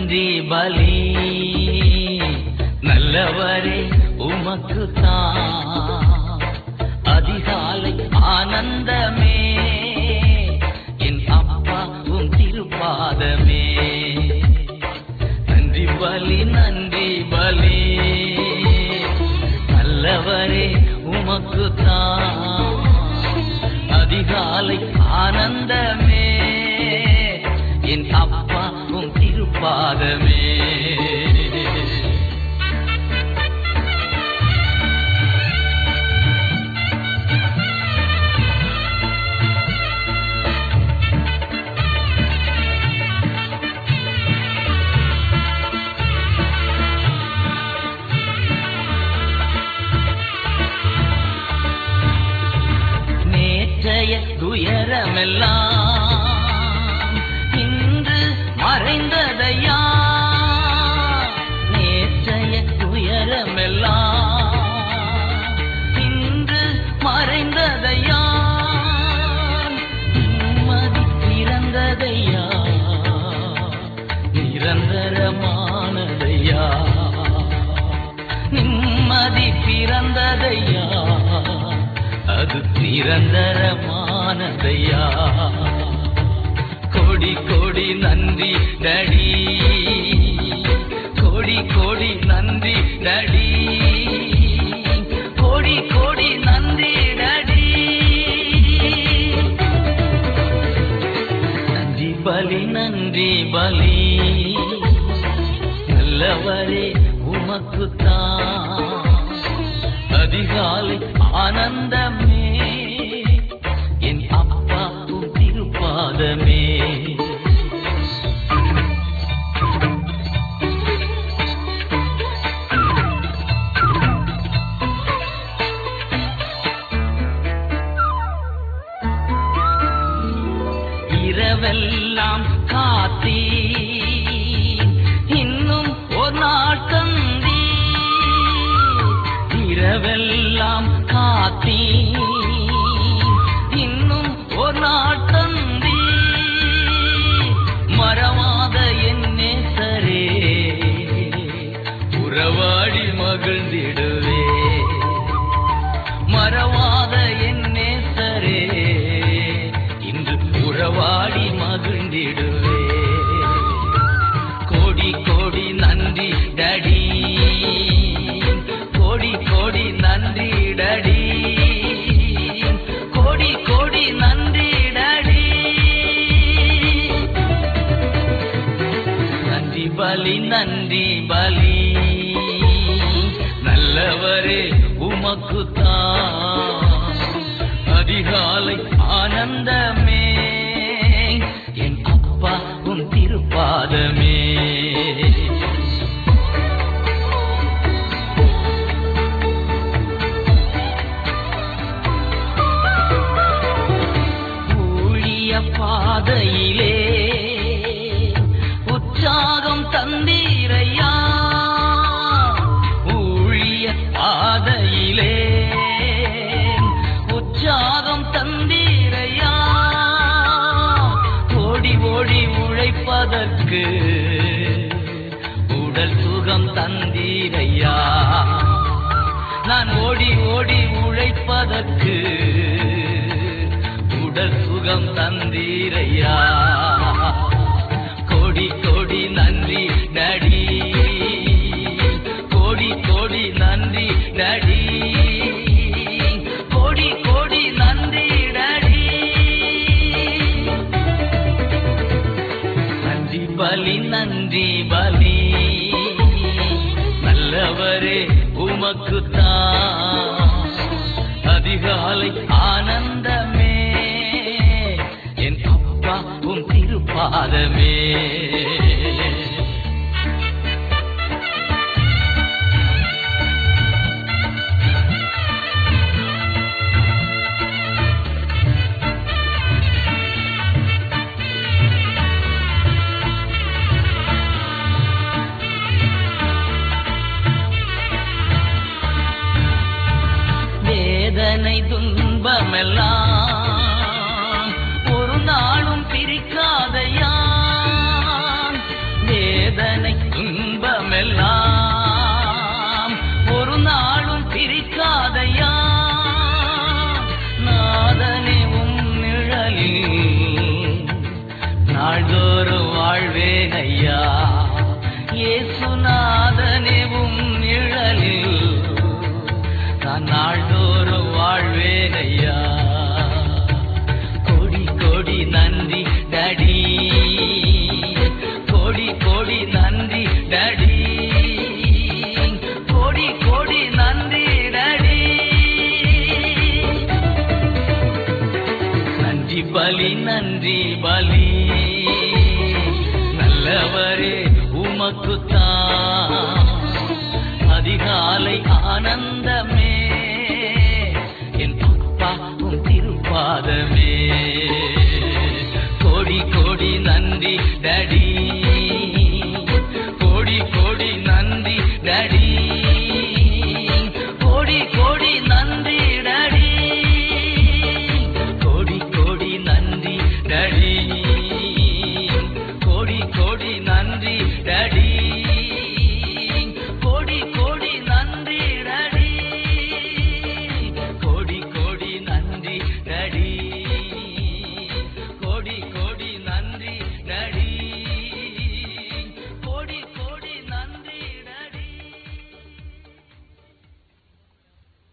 நன்றி பலி நல்லவரே உமக்கு தான் அதிகாலை ஆனந்தமே என் அப்பா உம் திருப்பாதமே நன்றி பலி நன்றி பலி நல்லவரே உமக்கு தான் அதிகாலை ஆனந்தமே என் அப்பா உம் திருப்பாதமே நேற்றைய துயரமெல்லாம் இன்று மறைந்ததையா நேற்றைய துயரமெல்லாம் இன்று மறைந்ததையா நிம்மதி பிறந்ததையா நிரந்தரமானதையா நிம்மதி பிறந்ததையா அது நிரந்தரமானதையா கோடி கோடி நன்றி டடி கோடி கோடி நன்றி டடி கோடி கோடி நன்றி டடி நன்றி பலி நன்றி பலி நல்லவரே உமக்குத்தான் அதிகாலை ஆனந்தமே என் அப்பா உம் திருப்பாதமே இரவெல்லாம் காத்தீ இன்னும் ஒரு நாள் தந்தீ இரவெல்லாம் காத்தீ இன்னும் ஒரு நாள் தந்தீ மறவாத என் நேசரே உறவாடி மகிழ்ந்திடுவே மறவாத என் நேசரே இன்று உறவாடி மகிழ்ந்திடுவே கோடி கோடி நன்றி டடி கோடி கோடி நன்றி டடி கோடி கோடி நன்றி டடி நன்றி பலி நன்றி பலி நல்லவரே உமக்குத்தான் அதிகாலை ஆனந்தமே என் அப்பா உன் திருப்பாதமே ஊழிய பாதையிலே உற்சாகம் தந்தீரையா ஊழிய பாதையிலே உற்சாகம் தந்தீரையா ஓடி ஓடி உழைப்பதற்கு உடல் சுகம் தந்தீரையா நான் ஓடி ஓடி உழைப்பதற்கு உடல் சுகம் தந்தீரையா கோடி கோடி நன்றி நடி கோடி கோடி நன்றி நடி கோடி கோடி நன்றி நடி நன்றி பலி நன்றி பலி நல்லவரே உமக்குத்தான் அதிகாலை ஆனந்தமே என் அப்பா உன் திருப்பாதமே வேதனை துன்பமெல்லாம் ஒரு நாளும் பிரிக்காதையா வேதனை கோடி நன்றி நடி நன்றி பலி நன்றி பலி நல்லவரே உமக்குத்தான் அதிகாலை ஆனந்தமே